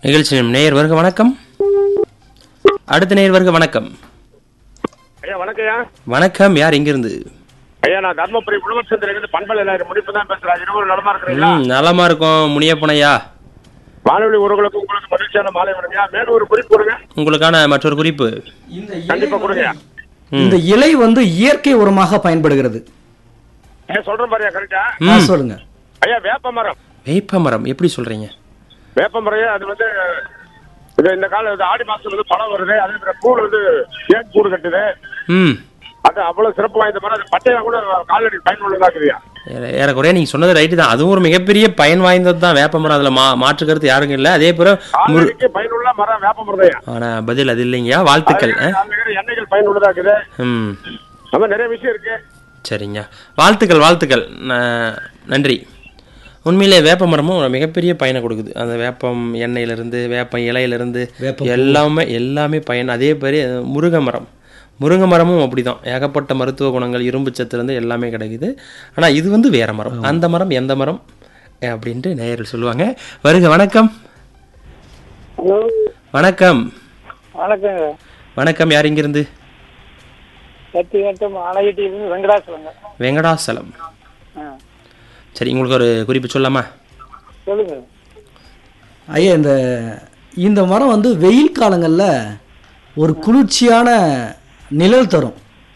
நிகழ்ச்சி நேயர் வருக வணக்கம் அடுத்த நேயர் வருக வணக்கம் ஐயா வணக்கம்யா வணக்கம் யார் எங்கிருந்து ஐயா நான் தர்மபுரி உழவர் சந்திரிலிருந்து பண்பலை எல்லாரும் முடிப்பு தான் பேசுறேன் இருவரும் நலமா இருக்கிறீங்களா ம் நலமா இருக்கும் முனியப்பனையா வானொலி உறவுகளுக்கு உங்களுக்கு மகிழ்ச்சியான மாலை வணங்கம்யா மேலும் ஒரு குறிப்பு கொடுங்க உங்களுக்கான மற்றொரு குறிப்பு இந்த கண்டிப்பா கொடுங்க இந்த இலை வந்து இயற்கை உரமாக பயன்படுகிறது ஐயா சொல்றேன் பாருயா கரெக்டா ஆ, ம் சொல்லுங்க ஐயா வேப்ப மரம் வேப்ப மரம் எப்படி சொல்றீங்க வேப்ப மரம் அது வந்து இது இந்த காலம் இது ஆடி மாசம் வந்து பழம் வருது அதே மாதிரி கூடு வந்து ஏன் கூடு கட்டுது ம் அது அவ்வளவு சிறப்பு வாய்ந்த மரம் அது பட்டையா கூட கால்நடை பயனுள்ளதா இருக்குதுயா ஏற- ஏறக்குறைய நீங்க சொன்னது ரைட்டு தான் அதுவும் ஒரு மிகப்பெரிய பயன் வாய்ந்தது தான் வேப்ப மரம் அதுல மா மாற்று கருத்து யாருக்கும் இல்லை அதே போல முரு கால்நடைக்கு பயனுள்ள மரம் வேப்ப மரம் தான் ஆனா பதில் அது இல்லைங்கய்யா வாழ்த்துக்கள் ஆ? எண்ணெய்கள் பயனுள்ளதா இருக்குது ம் நம்ம நிறைய விஷயம் இருக்கு சரிங்க வாழ்த்துக்கள் வாழ்த்துக்கள் ந- நன்றி உண்மையிலே வேப்ப மரமும் ஒரு மிகப்பெரிய பயனை கொடுக்குது அந்த வேப்பம் எண்ணெயிலிருந்து வேப்பம் இலையிலிருந்து வேப்பம் எல்லாமே எல்லாமே பயன் அதே மாதிரி முருங்கை மரம் முருங்கை மரமும் அப்படிதான் ஏகப்பட்ட மருத்துவ குணங்கள் இரும்பு சத்துலேருந்து எல்லாமே கிடைக்குது ஆனால் இது வந்து வேற மரம் அந்த மரம் எந்த மரம் அஹ் அப்படின்ட்டு நேயர்கள் சொல்லுவாங்க வருக வணக்கம் ஹலோ வணக்கம் வணக்கங்க வணக்கம் யார் இங்கிருந்து சத்தி வட்டம் ஆலயத்திலிருந்து வெங்கடாசலங்க வெங்கடாசலம் ஆ சரி உங்களுக்கு ஒரு குறிப்பு சொல்லாமா சொல்லுங்க ஐயா இந்த இந்த மரம் வந்து வெயில் காலங்களில் ஒரு குளிர்ச்சியான நிழல் தரும்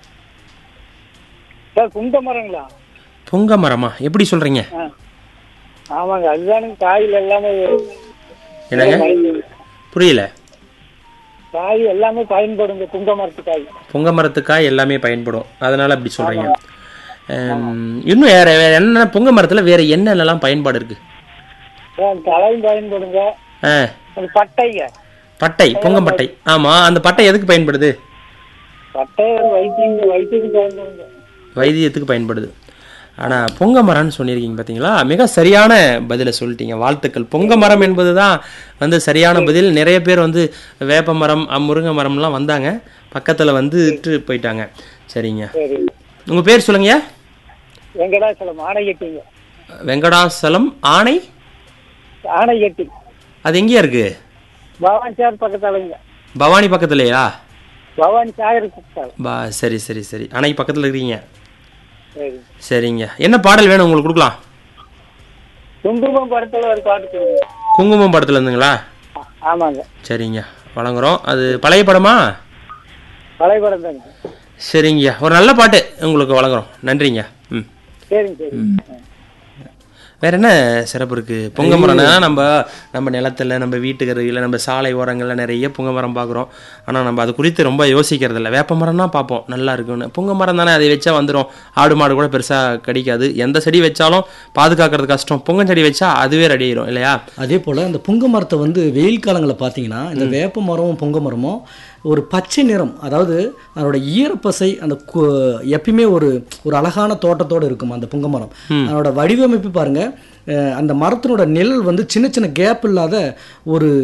சார் குண்ட மரங்களா பொங்க மரமா எப்படி சொல்றீங்க ஆ ஆமாங்க அதுதானுங்க காயில் எல்லாமே என்னங்க பயன்படும். புரியல காய் எல்லாமே பயன்படுங்க குண்ட மரத்து காய் பொங்க மரத்துக்காய் எல்லாமே பயன்படும் அதனால அப்படி சொல்றீங்க ஹம், இன்னும் வேற வேற என்ன பொங்க மரத்துல வேற என்னென்னலாம் பயன்பாடு இருக்கு சார் தலையும் பயன்படுங்க ஆ, அது பட்டைங்க பட்டை பொங்கப்பட்டை ஆமா அந்த பட்டை எதுக்கு பயன்படுது பட்டை வைத்தியம் வைத்தியத்துக்கு பயன்படுங்க வைத்தியத்துக்கு பயன்படுது ஆனா பொங்க மரம்னு சொல்லியிருக்கீங்க பாத்தீங்களா மிக சரியான பதிலை சொல்லிட்டீங்க வாழ்த்துக்கள் பொங்க மரம் என்பது தான் வந்து சரியான பதில் நிறைய பேர் வந்து வேப்ப மரம் அ, முருங்கை மரம்லாம் வந்தாங்க பக்கத்துல வந்துட்டு போயிட்டாங்க சரிங்க சரி உங்க பேர் சொல்லுங்க வெங்கடாசலம் ஆணையட்டிங்க வெங்கடாசலம் ஆணை ஆணையட்டி அது எங்கேயா இருக்கு பவானி சார் பக்கத்தாளுங்க பவானி பக்கத்துலயா பவானி சாகர் பக்கத்தாள் பா சரி சரி சரி அணை பக்கத்துல இருக்கீங்க சரி சரிங்க என்ன பாடல் வேணும் உங்களுக்கு கொடுக்கலாம் குங்குமம் படத்துல ஒரு பாட்டு சொல்லுங்க குங்குமம் படத்துல இருந்துங்களா ஆ- ஆமாங்க சரிங்க வழங்குறோம் அது பழைய படமா பழைய படம் தாங்க சரிங்க ஒரு நல்ல பாட்டு உங்களுக்கு வழங்குறோம் நன்றிங்க ம் சரிங்க சரிங்க ஆ. வேற என்ன சிறப்பு இருக்கு பொங்க மரம்னா நம்ம நம்ம நிலத்துல நம்ம வீட்டுக்கருகில் நம்ம சாலை ஓரங்கள்ல நிறைய புங்க மரம் பார்க்குறோம் ஆனா நம்ம அது குறித்து ரொம்ப யோசிக்கிறது இல்லை வேப்ப மரம்னா பார்ப்போம் நல்லா இருக்குன்னு புங்க மரம் தானே அதை வச்சா வந்துடும் ஆடு மாடு கூட பெருசா கடிக்காது எந்த செடி வச்சாலும் பாதுகாக்கிறது கஷ்டம் புங்கஞ்செடி வச்சா அதுவே ரெடி ஆயிரும் இல்லையா அதே போல் இந்த புங்க மரத்தை வந்து வெயில் காலங்களில் பார்த்தீங்கன்னா இந்த வேப்ப மரமும் புங்க மரமும் ஒரு பச்சை நிறம் அதாவது அதோட ஈரப்பசை அந்த கு- எப்பயுமே ஒரு ஒரு அழகான தோட்டத்தோடு இருக்கும் அந்த புங்க மரம் அதோட வடிவமைப்பு பாருங்க அஹ் அந்த மரத்தினோட நிழல் வந்து சின்ன சின்ன கேப் இல்லாத ஒரு